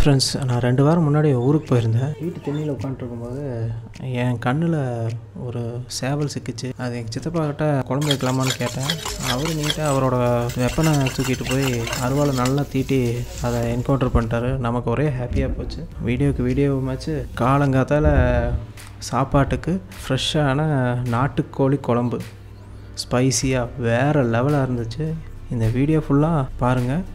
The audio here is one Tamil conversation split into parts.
ஃப்ரெண்ட்ஸ் நான் ரெண்டு வாரம் முன்னாடி ஊருக்கு போயிருந்தேன் வீட்டு தண்ணியில் உட்காந்துருக்கும்போது என் கண்ணில் ஒரு சேவல் சிக்கிச்சு அது எங்கள் சித்தப்பா கிட்ட குழம்பு வைக்கலாமான்னு கேட்டேன் அவர் நீட்டாக அவரோட வெப்பனை தூக்கிட்டு போய் அருவாளை நல்லா தீட்டி அதை என்கவுண்டர் பண்ணிட்டாரு நமக்கு ஒரே ஹாப்பியாக போச்சு வீடியோக்கு வீடியோவுமாச்சு காலங்காத்தால் சாப்பாட்டுக்கு ஃப்ரெஷ்ஷான நாட்டுக்கோழி குழம்பு ஸ்பைசியாக வேறு லெவலாக இருந்துச்சு இந்த வீடியோ ஃபுல்லாக பாருங்கள்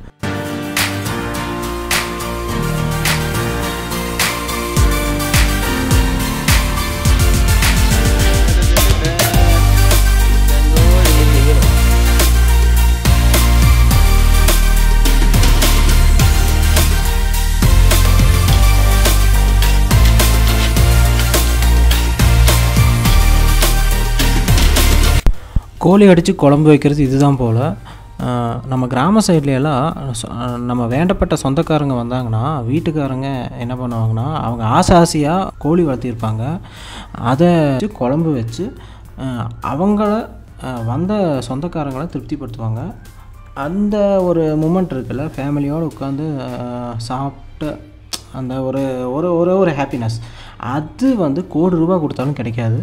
கோழி அடித்து குழம்பு வைக்கிறது இதுதான் போல் நம்ம கிராம சைட்ல எல்லாம் சொ- நம்ம வேண்டப்பட்ட சொந்தக்காரங்க வந்தாங்கன்னா வீட்டுக்காரங்க என்ன பண்ணுவாங்கன்னா அவங்க ஆசை ஆசையாக கோழி வளர்த்திருப்பாங்க அதை வச்சு குழம்பு வச்சு அஹ், அவங்கள அஹ், வந்த சொந்தக்காரங்களை திருப்திப்படுத்துவாங்க அந்த ஒரு மூமெண்ட் இருக்குல்ல ஃபேமிலியோடு உட்காந்து சாப்பிட்டு அந்த ஒரு ஒரு ஒரே ஒரு ஹாப்பினஸ் அது வந்து கோடி ரூபா கொடுத்தாலும் கிடைக்காது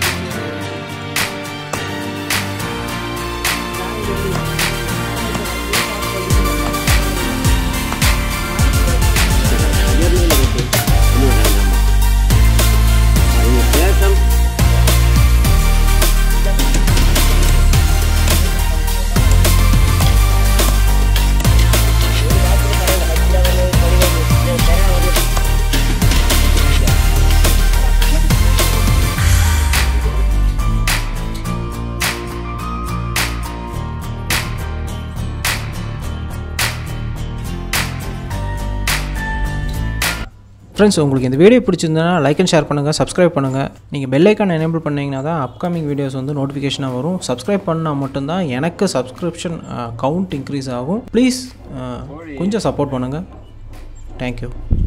ஃப்ரெண்ட்ஸ் உங்களுக்கு இந்த வீடியோ பிடிச்சிருந்தனா லைக் அண்ட் ஷேர் பண்ணுங்கள் சப்ஸ்கிரைப் பண்ணுங்கள் நீங்கள் பெல் ஐக்கான் எனேபிள் பண்ணிங்கன்னா தான் அப்கமிங் வீடியோஸ் வந்து நோட்டிஃபிகேஷனாக வரும் சப்ஸ்கிரைப் பண்ணால் மட்டும்தான் எனக்கு சப்ஸ்கிரிப்ஷன் கவுண்ட் இன்க்ரீஸ் ஆகும் ப்ளீஸ் கொஞ்சம் சப்போர்ட் பண்ணுங்கள் தேங்க்யூ